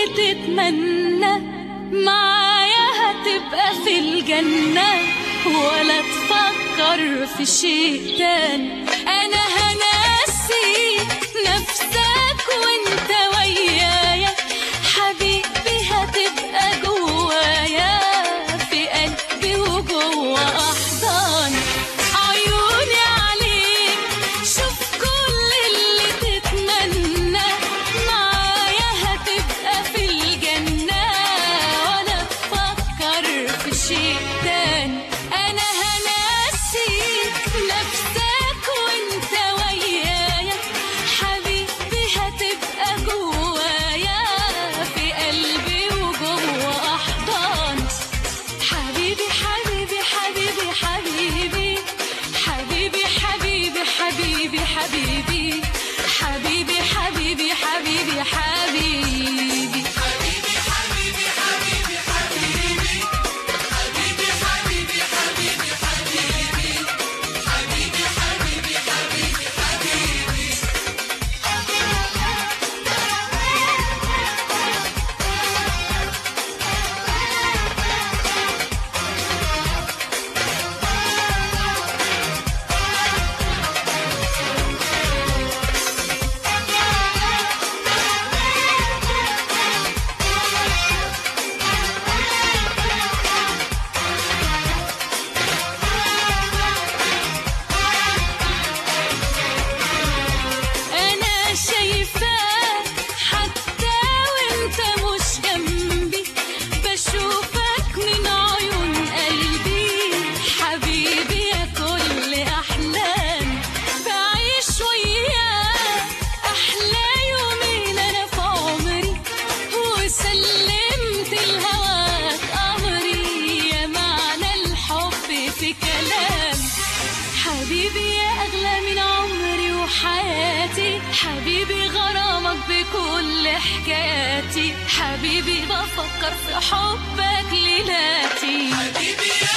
اللي تتمنى معايا هتبقى في الجنة ولا تفكر في شيء تاني أنا هنسي نفسك وانت ويايا حبيبي هتبقى جوايا في قلبي وجوا أحضاني عيوني عليك شوف كل اللي تتمنى معايا هتبقى في الجنة ولا تفكر في شيء تاني أنا هنسي نفسك وانت ويايا حبيبي هتبقى جوايا في قلبي وجوا أحضاني حبيبي حبيبي حبيبي حبيبي حبيبي حبيبي حبيبي حبيبي حبيبي حبيبي حبيبي حبيبي أنا شايفاك حتى وأنت مش جنبي بشوفك من عيون قلبي حبيبي يا كل أحلامي بعيش وياك أحلى يومين أنا في عمري وسلمت لهواك أمري يا معنى الحب في كلامي حبيبي يا أغلى من عمري وحياتي حبيبي غرامك بكل حكاياتي حبيبي بفكر في حبك ليلاتي حبيبي يا